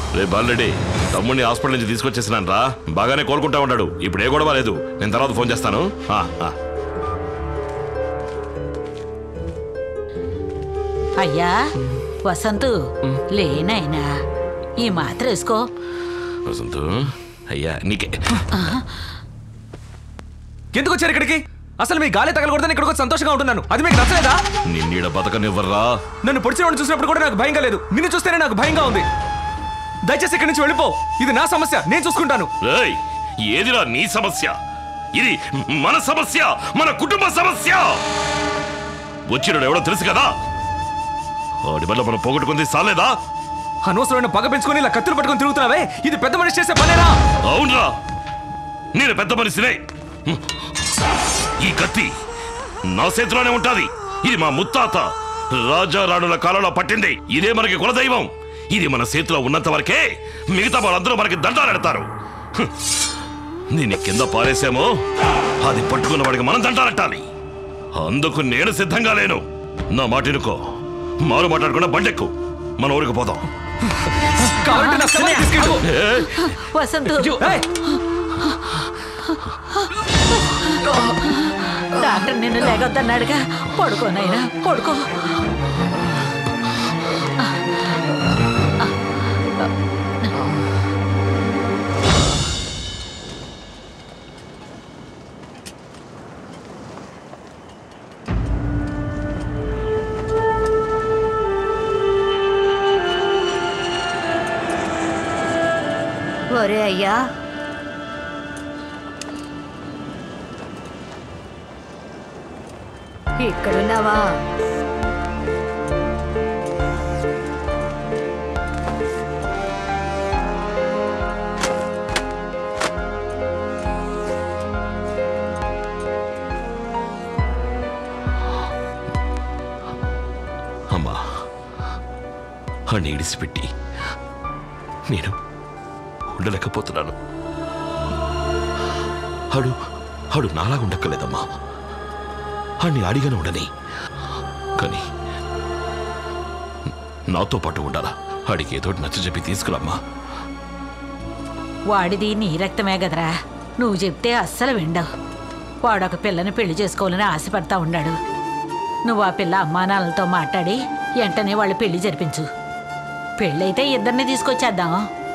రే బాలరెడ్డి తమ్ముడిని హాస్పిటల్ నుంచి తీసుకొచ్చేసినాను రా బాగానే కోలుకుంటా ఉన్నాడు ఇప్పుడు ఏ గొడవ లేదు నేను తర్వాత ఫోన్ చేస్తాను ఆ, ఆ. అయ్యా వసంతు లేనాయనా ఈ మాత్ర వేసుకో వసంతు అయ్యా నీకే ఎందుకు వచ్చారు ఇక్కడికి అసలు మీ గాలి తగలకూడదని ఇక్కడికి వచ్చి సంతోషంగా ఉంటున్నాను అది మీకు నచ్చలేదా నిన్నీడ బతకనివ్వర్రా నన్ను పొడిచిన వాడిని చూసినప్పుడు కూడా నాకు భయంగా లేదు నిన్ను చూస్తేనే నాకు భయంగా ఉంది దయచేసి ఇక్కడి నుంచి వెళ్ళిపో ఇది నా సమస్య నేను చూసుకుంటాను రేయ్ ఏదిరా నీ సమస్య ఇది మన సమస్య మన కుటుంబ సమస్య వచ్చినాడు ఎవడో తెలుసు కదా వాడి వల్ల మనం పోగొట్టుకుంది సాలేదా అనవసరమైన పగ పెంచుకొని ఇలా కత్తులు పట్టుకొని తిరుగుతున్నావే ఇది పెద్ద మనిషి చేసే పనేనా అవునరా నేను పెద్ద మనిషినే ఈ కత్తి నా చేతిలోనే ఉంటాది ఇది మా ముత్తాత రాజారాణుల కాలంలో పట్టింది ఇదే మనకి కులదైవం ఇది మన చేతిలో ఉన్నంత వరకే మిగతా వాళ్ళందరూ మనకి దండాలెడతారు హ్మ్. దీన్ని కింద పారేసామో అది పట్టుకున్న వాడికి మనం దండాలెట్టాలి అందుకు నేను సిద్ధంగా లేను నా మాట ఇనుకో మారు మాట్లాడకుండా బండెక్కు మన ఊరికి పోదాం కావాలంటే నా శవాన్ని తీసుకెళ్ళు. ఏయ్, వసంతు ఏయ్, డాక్టర్ నిన్ను లేగొద్దన్నాడుగా పడుకోనైనా పడుకో ఒరే అయ్యా ఇక్కడున్నావా అమ్మా అని ఇడిసిపెట్టి నేను ఉండలేకపోతున్నాను ఆడు ఆడు నాలాగా ఉండక్కలేదమ్మా ఆడిని అడిగానే ఉండని కానీ నాతో పాటు ఉండాలా ఆడికి ఏదో నచ్చ చెప్పి తీసుకురమ్మా వాడిది నీ రక్తమే కదరా నువ్వు చెప్తే అస్సలు విండవు వాడొక పిల్లని పెళ్లి చేసుకోవాలని ఆశపడతా ఉన్నాడు నువ్వు ఆ పిల్ల అమ్మానాలతో మాట్లాడి వెంటనే వాళ్ళు పెళ్లి జరిపించు పెళ్ళైతే ఇద్దరిని తీసుకొచ్చేద్దాం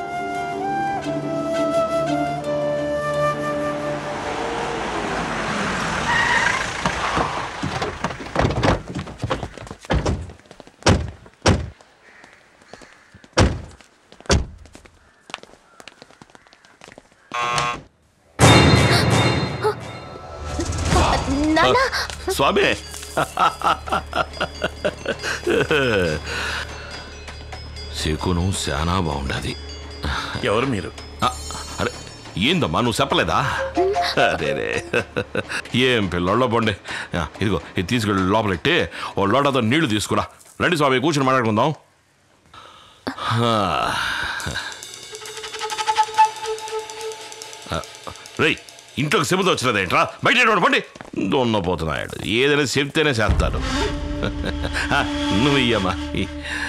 నాన్న స్వామి శకునం శానా బాగుండది ఎవరు మీరు ఆ, అరే ఏందమ్మా నువ్వు చెప్పలేదా అరే ఏం పిల్లల్లో పండి ఇదిగో ఇది తీసుకెళ్ళి లోపలెట్టి ఓ లోటతో నీళ్లు తీసుకురా రండి స్వామి కూర్చుని మాట్లాడుకుందాం ఆ. ఆ, రేయ్ ఇంట్లోకి చెబుతూ వచ్చినది ఏంట్రా బయట ఏడవాడు పండి దున్నపోతున్నాడు ఏదైనా చెప్తేనే చేస్తాను ఆ, నువ్వు ఇయ్యమ్మా ఇ-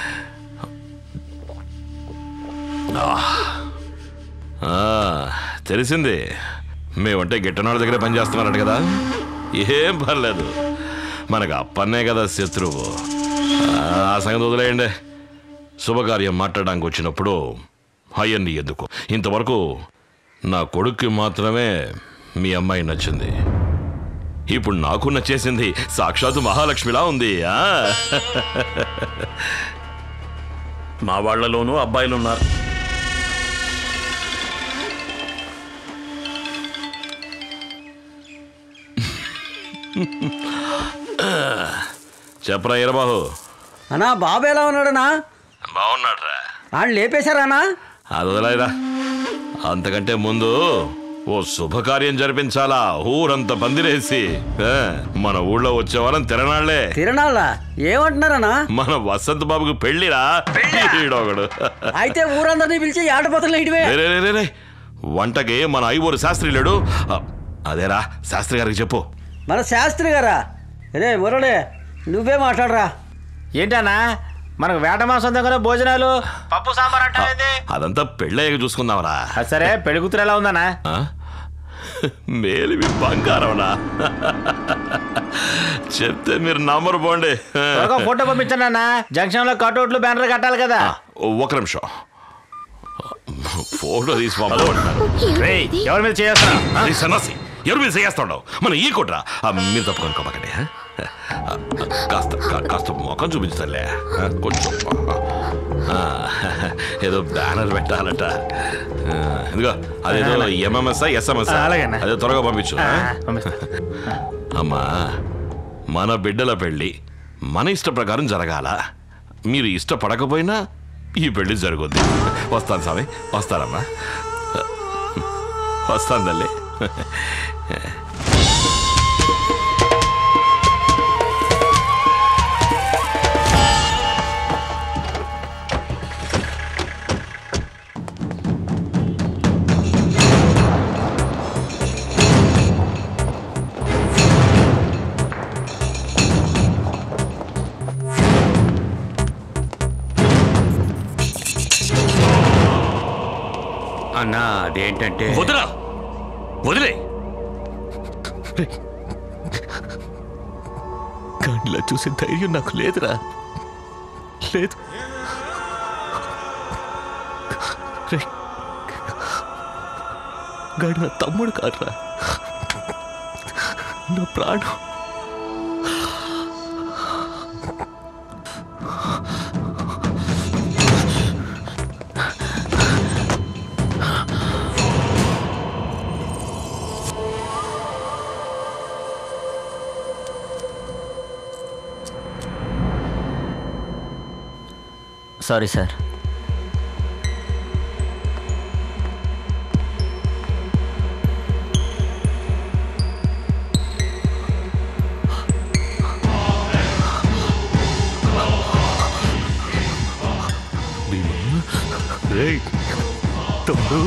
ఆ, తెలిసింది మేమంటే గిట్టనాడు దగ్గర పని చేస్తున్నారట కదా ఏం పర్లేదు మనకు అప్పన్నే కదా శత్రువు ఆ, ఆ సంగతి వదిలేయండి శుభకార్యం మాట్లాడడానికి వచ్చినప్పుడు అయ్యన్ని ఎందుకు ఇంతవరకు నా కొడుక్కి మాత్రమే మీ అమ్మాయి నచ్చింది ఇప్పుడు నాకు నచ్చేసింది సాక్షాత్తు మహాలక్ష్మిలా ఉంది ఆ మా వాళ్లలోనూ అబ్బాయిలు ఉన్నారు చెప్పరా ఈరబాహు అన్నా బాబు ఎలా ఉన్నాడనా బాగున్నాడ్రా ఆయన లేపేశారానా అది వదిలేరా అంతకంటే ముందు ఓ శుభకార్యం జరిపించాలా ఊరంతా పందిరేసి ఆ, మన ఊళ్ళో వచ్చే వాళ్ళని తిరణాళ్లే తిరణాళ్ళ ఏమంటున్నారనా మన వసంత్ బాబుకి పెళ్లిరా ఈడొకడు అయితే ఊరందరినీ పిలిచి ఆటపోతలు ఇటువే రే, రే, రే, రే, రే. వంటకి మన ఐవోరు శాస్త్రి లేడు ఆ, అదేరా శాస్త్రి గారికి చెప్పు మన శాస్త్రి గారా రే మురళి నువ్వే మాట్లాడరా ఏంటన్నా మనకు వేట మాసం దగ్గర భోజనాలు పప్పు సాంబార్ అంటే అదంతా పెళ్ళయ్యాక చూసుకుందామరా సరే పెళ్లి కూతురు ఎలా ఉందన్నా ఆ? మేలివి బంగారంనా చెప్తే మీరు నంబర్ పోండి త్వరగా ఫోటో పంపించండి అన్న జంక్షన్ లో కట్అవుట్లు బ్యానర్ కట్టాలి కదా ఆ, ఒక నిమిషం ఫోటో తీసి పంపమంటున్నారు రేయ్, ఎవరి మీద చేస్తున్నా అది సన్నాసి ఎవరు మీరు చేస్తాడు మనం ఈ కొట్రా ఆ, మీరు తప్పుకొని కమ్మకండి ఆ? ఆ, కాస్త కా- కాస్త ముఖం చూపించలే కొంచెం ఆ, ఏదో బ్యానర్ పెట్టాలట ఆ, ఇదిగో అదేదో ఎంఎంఎస్ ఎస్ఎంఎస్ ఆ, అలాగేనా. అదే త్వరగా పంపించు ఆ? పంపిస్తా. అమ్మా మన బిడ్డల పెళ్ళి మన ఇష్ట ప్రకారం జరగాల మీరు ఇష్టపడకపోయినా ఈ పెళ్లి జరుగుద్ది వస్తాను స్వామి వస్తానమ్మా వస్తాను తల్లి అన్నా అదేంటంటే వదిలా వదిలే కళ్ళ చూసే ధైర్యం నాకు లేదురా లేదు రేయ్, గాడు నా తమ్ముడు కాదురా నా ప్రాణం సారీ సార్ రేయ్, తమ్ముడు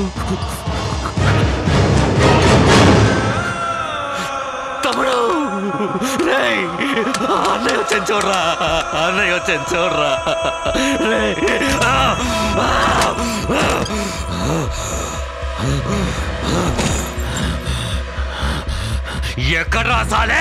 తమ్ముడు రేయ్, అన్నయ్య వచ్చాను చూడరా అన్నయ్య వచ్చాను చూడరా రేయ్, ఆ, ఆ, ఎక్కడ రాసాలే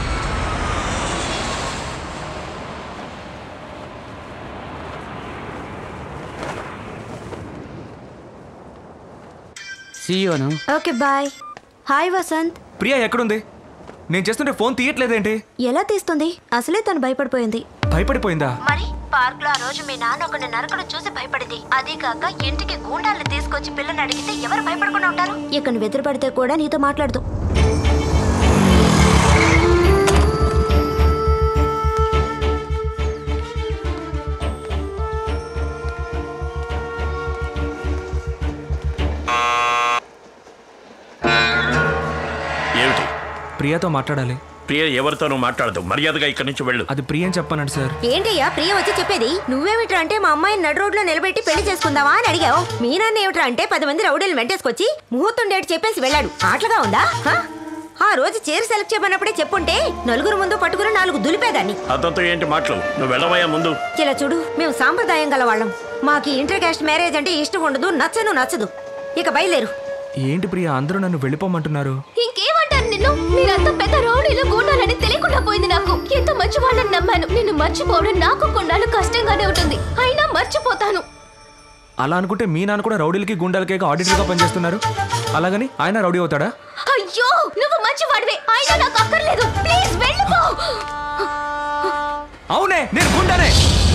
సీయోను okay bye hi Vasanth Priya ఎక్కడుంది నేను చేస్తుంటే ఫోన్ తీయట్లేదేంటి ఎలా తీస్తుంది అసలే తను భయపడిపోయింది భయపడిపోయిందా మరి పార్క్ లో ఆ రోజు మీ నాన్న ఒకరిని నరకడం చూసి భయపడింది అదే కాక ఇంటికి గూండాలను తీసుకొచ్చి పిల్లని అడిగితే ఎవరు భయపడకుండా ఉంటారు ఇక నువ్వు ఎదురుపడితే కూడా నీతో మాట్లాడదు ఏమిటి ప్రియాతో మాట్లాడాలి ప్రియ ఎవరితోనూ మాట్లాడదు మర్యాదగా ఇక్కడి నుంచి వెళ్ళు అది ప్రియ అని చెప్పానండి సార్ ఏంటయ్యా ప్రియ వచ్చి చెప్పేది నువ్వేమిట్రా అంటే మా అమ్మాయిని నడు రోడ్లో నిలబెట్టి పెళ్లి చేసుకుందావా అని అడిగావు మీ నాన్న ఏమిట్రా అంటే పది మంది రౌడీలు వెంటేసుకొచ్చి ముహూర్తం డేట్ చెప్పేసి వెళ్ళాడు ఆటలుగా ఉందా హ? ఆ రోజు చీర సెలెక్ట్ చేయమన్నప్పుడే చెప్పుంటే నలుగురు ముందు పట్టుకుని నాలుగు దులిపేదాన్ని అతనితో ఏంటి మాటలు నువ్వు వెళ్ళవయ్యా ముందు ఇలా చూడు మేము సాంప్రదాయం గల వాళ్ళం మాకు ఇంటర్ కాస్ట్ మ్యారేజ్ అంటే ఇష్టం ఉండదు నచ్చను నచ్చదు ఇక బయలుదేరు ఏంటి ప్రియ అందరూ నన్ను వెళ్ళిపోమంటున్నారు ఇంకేమంటాను నిన్ను మీరంతా పెద్ద రౌడీలు గూండాలని తెలియకుండా పోయింది నాకు ఎంత మంచి వాళ్ళని నమ్మాను నిన్ను మర్చిపోవడం నాకు కొన్నాళ్ళు కష్టంగానే ఉంటుంది అయినా మర్చిపోతాను అలా అనుకుంటే మీ నాన్న కూడా రౌడీలకి గుండాలకి ఆడిటర్గా పనిచేస్తున్నారు అలాగని ఆయన రౌడీ అవుతాడా అయ్యో నువ్వు మంచివాడివే అయినా నాకు అక్కర్లేదు ప్లీజ్ వెళ్ళిపో అవునే నేను గుండానే